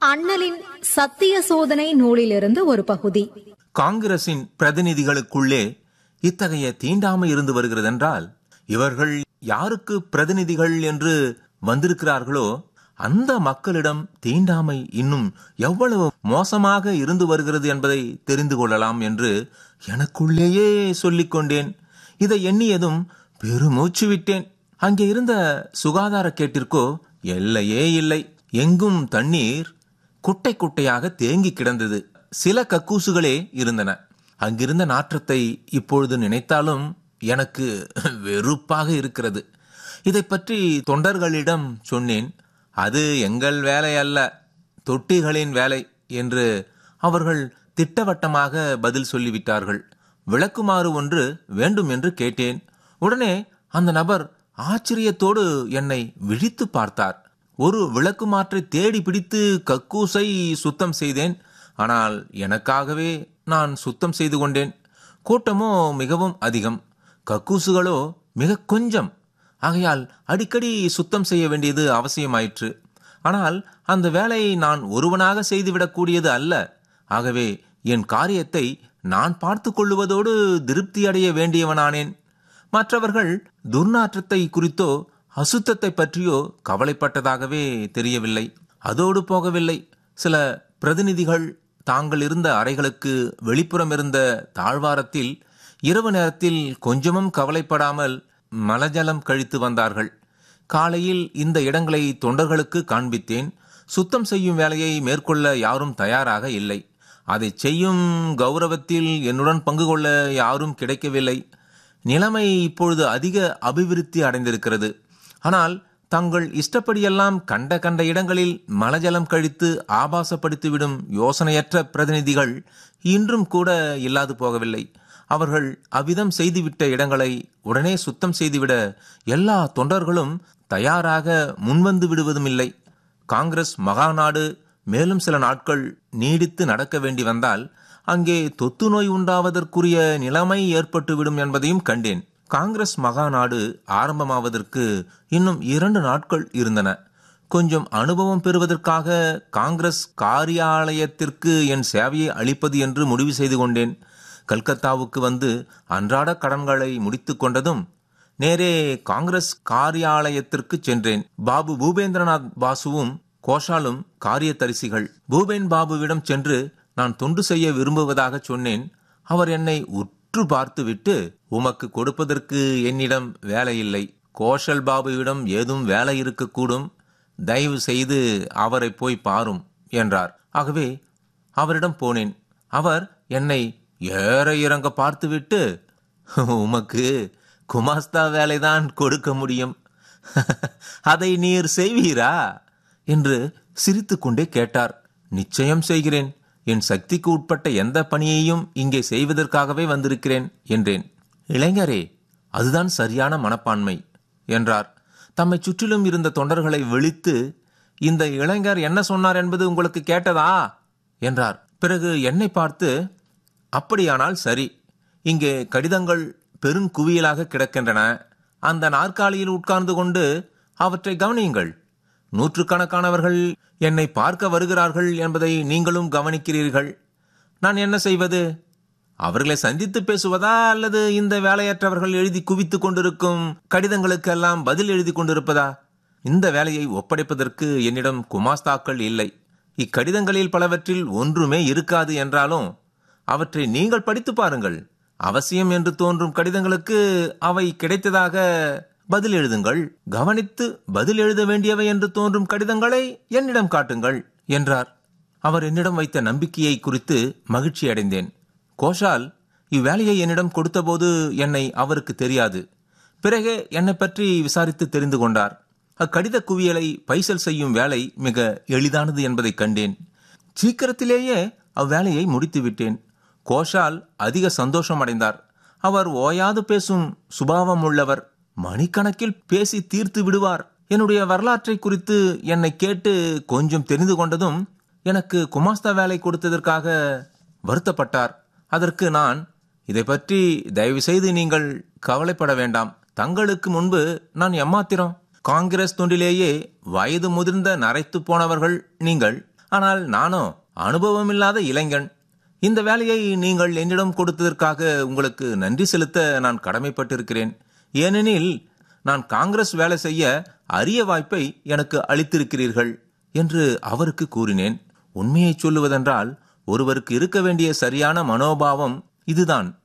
அண்ணலின் சத்திய சோதனை நூலிலிருந்து ஒரு பகுதி காங்கிரசின் பிரதிநிதிகளுக்குள்ளே இத்தகைய தீண்டாமை இருந்து வருகிறதென்றால் இவர்கள் யாருக்கு பிரதிநிதிகள் என்று வந்திருக்கிறார்களோ அந்த மக்களிடம் தீண்டாமை இன்னும் எவ்வளவு மோசமாக இருந்து வருகிறது என்பதை தெரிந்து கொள்ளலாம் என்று எனக்குள்ளேயே சொல்லிக் கொண்டேன் இதை எண்ணியதும் பெருமூச்சு விட்டேன் அங்கே இருந்த சுகாதார கேட்டிற்கோ எல்லையே இல்லை எங்கும் தண்ணீர் குட்டை குட்டையாக தேங்கி கிடந்தது சில கக்கூசுகளே இருந்தன அங்கிருந்த நாற்றத்தை இப்பொழுது நினைத்தாலும் எனக்கு வெறுப்பாக இருக்கிறது இதை பற்றி தொண்டர்களிடம் சொன்னேன் அது எங்கள் வேலை அல்ல தொட்டிகளின் வேலை என்று அவர்கள் திட்டவட்டமாக பதில் சொல்லிவிட்டார்கள் விளக்குமாறு ஒன்று வேண்டும் என்று கேட்டேன் உடனே அந்த நபர் ஆச்சரியத்தோடு என்னை விழித்து பார்த்தார் ஒரு விளக்குமாற்றை தேடி பிடித்து கக்கூசை சுத்தம் செய்தேன் ஆனால் எனக்காகவே நான் சுத்தம் செய்து கொண்டேன் கூட்டமோ மிகவும் அதிகம் கக்கூசுகளோ மிக கொஞ்சம் ஆகையால் அடிக்கடி சுத்தம் செய்ய வேண்டியது அவசியமாயிற்று ஆனால் அந்த வேலையை நான் ஒருவனாக செய்துவிடக்கூடியது அல்ல ஆகவே என் காரியத்தை நான் பார்த்து கொள்ளுவதோடு திருப்தி அடைய வேண்டியவனானேன் மற்றவர்கள் துர்நாற்றத்தை குறித்தோ அசுத்தத்தை பற்றியோ கவலைப்பட்டதாகவே தெரியவில்லை அதோடு போகவில்லை சில பிரதிநிதிகள் தாங்கள் இருந்த அறைகளுக்கு வெளிப்புறம் இருந்த தாழ்வாரத்தில் இரவு நேரத்தில் கொஞ்சமும் கவலைப்படாமல் மலஜலம் கழித்து வந்தார்கள் காலையில் இந்த இடங்களை தொண்டர்களுக்கு காண்பித்தேன் சுத்தம் செய்யும் வேலையை மேற்கொள்ள யாரும் தயாராக இல்லை அதை செய்யும் கௌரவத்தில் என்னுடன் பங்கு கொள்ள யாரும் கிடைக்கவில்லை நிலைமை இப்பொழுது அதிக அபிவிருத்தி அடைந்திருக்கிறது ஆனால் தங்கள் இஷ்டப்படியெல்லாம் கண்ட கண்ட இடங்களில் மலஜலம் கழித்து ஆபாசப்படுத்திவிடும் யோசனையற்ற பிரதிநிதிகள் இன்றும் கூட இல்லாது போகவில்லை அவர்கள் அவ்விதம் செய்துவிட்ட இடங்களை உடனே சுத்தம் செய்துவிட எல்லா தொண்டர்களும் தயாராக முன்வந்து விடுவதும் இல்லை காங்கிரஸ் மகாநாடு மேலும் சில நாட்கள் நீடித்து நடக்க வேண்டி வந்தால் அங்கே தொத்து நோய் உண்டாவதற்குரிய நிலைமை ஏற்பட்டுவிடும் என்பதையும் கண்டேன் காங்கிரஸ் மகாநாடு ஆரம்பமாவதற்கு இன்னும் இரண்டு நாட்கள் இருந்தன கொஞ்சம் அனுபவம் பெறுவதற்காக காங்கிரஸ் காரியாலயத்திற்கு என் சேவையை அளிப்பது என்று முடிவு செய்து கொண்டேன் கல்கத்தாவுக்கு வந்து அன்றாட கடன்களை முடித்துக் கொண்டதும் நேரே காங்கிரஸ் காரியாலயத்திற்கு சென்றேன் பாபு பூபேந்திரநாத் பாசுவும் கோஷாலும் காரியதரிசிகள் பூபேன் பாபுவிடம் சென்று நான் தொண்டு செய்ய விரும்புவதாக சொன்னேன் அவர் என்னை உற்று பார்த்துவிட்டு உமக்கு கொடுப்பதற்கு என்னிடம் வேலை இல்லை கோஷல் பாபுவிடம் ஏதும் வேலை இருக்கக்கூடும் தயவு செய்து அவரை போய் பாரும் என்றார் ஆகவே அவரிடம் போனேன் அவர் என்னை ஏற இறங்க பார்த்துவிட்டு உமக்கு குமாஸ்தா வேலைதான் கொடுக்க முடியும் அதை நீர் செய்வீரா என்று சிரித்துக்கொண்டே கேட்டார் நிச்சயம் செய்கிறேன் என் சக்திக்கு உட்பட்ட எந்த பணியையும் இங்கே செய்வதற்காகவே வந்திருக்கிறேன் என்றேன் இளைஞரே அதுதான் சரியான மனப்பான்மை என்றார் தம்மை சுற்றிலும் இருந்த தொண்டர்களை விழித்து இந்த இளைஞர் என்ன சொன்னார் என்பது உங்களுக்கு கேட்டதா என்றார் பிறகு என்னை பார்த்து அப்படியானால் சரி இங்கே கடிதங்கள் பெருங்குவியலாக கிடக்கின்றன அந்த நாற்காலியில் உட்கார்ந்து கொண்டு அவற்றை கவனியுங்கள் நூற்றுக்கணக்கானவர்கள் என்னை பார்க்க வருகிறார்கள் என்பதை நீங்களும் கவனிக்கிறீர்கள் நான் என்ன செய்வது அவர்களை சந்தித்து பேசுவதா அல்லது இந்த வேலையற்றவர்கள் எழுதி குவித்துக் கொண்டிருக்கும் கடிதங்களுக்கெல்லாம் பதில் எழுதி கொண்டிருப்பதா இந்த வேலையை ஒப்படைப்பதற்கு என்னிடம் குமாஸ்தாக்கள் இல்லை இக்கடிதங்களில் பலவற்றில் ஒன்றுமே இருக்காது என்றாலும் அவற்றை நீங்கள் படித்து பாருங்கள் அவசியம் என்று தோன்றும் கடிதங்களுக்கு அவை கிடைத்ததாக பதில் எழுதுங்கள் கவனித்து பதில் எழுத வேண்டியவை என்று தோன்றும் கடிதங்களை என்னிடம் காட்டுங்கள் என்றார் அவர் என்னிடம் வைத்த நம்பிக்கையை குறித்து மகிழ்ச்சி அடைந்தேன் கோஷால் இவ்வேலையை என்னிடம் கொடுத்தபோது என்னை அவருக்கு தெரியாது பிறகு என்னை பற்றி விசாரித்து தெரிந்து கொண்டார் அக்கடித குவியலை பைசல் செய்யும் வேலை மிக எளிதானது என்பதை கண்டேன் சீக்கிரத்திலேயே அவ்வேலையை முடித்து விட்டேன் கோஷால் அதிக சந்தோஷம் அடைந்தார் அவர் ஓயாது பேசும் சுபாவம் உள்ளவர் மணிக்கணக்கில் பேசி தீர்த்து விடுவார் என்னுடைய வரலாற்றை குறித்து என்னை கேட்டு கொஞ்சம் தெரிந்து கொண்டதும் எனக்கு குமாஸ்தா வேலை கொடுத்ததற்காக வருத்தப்பட்டார் அதற்கு நான் இதை பற்றி தயவு செய்து நீங்கள் கவலைப்பட வேண்டாம் தங்களுக்கு முன்பு நான் எம்மாத்திரம் காங்கிரஸ் தொண்டிலேயே வயது முதிர்ந்த நரைத்து போனவர்கள் நீங்கள் ஆனால் நானோ அனுபவமில்லாத இளைஞன் இந்த வேலையை நீங்கள் என்னிடம் கொடுத்ததற்காக உங்களுக்கு நன்றி செலுத்த நான் கடமைப்பட்டிருக்கிறேன் ஏனெனில் நான் காங்கிரஸ் வேலை செய்ய அரிய வாய்ப்பை எனக்கு அளித்திருக்கிறீர்கள் என்று அவருக்கு கூறினேன் உண்மையை சொல்லுவதென்றால் ஒருவருக்கு இருக்க வேண்டிய சரியான மனோபாவம் இதுதான்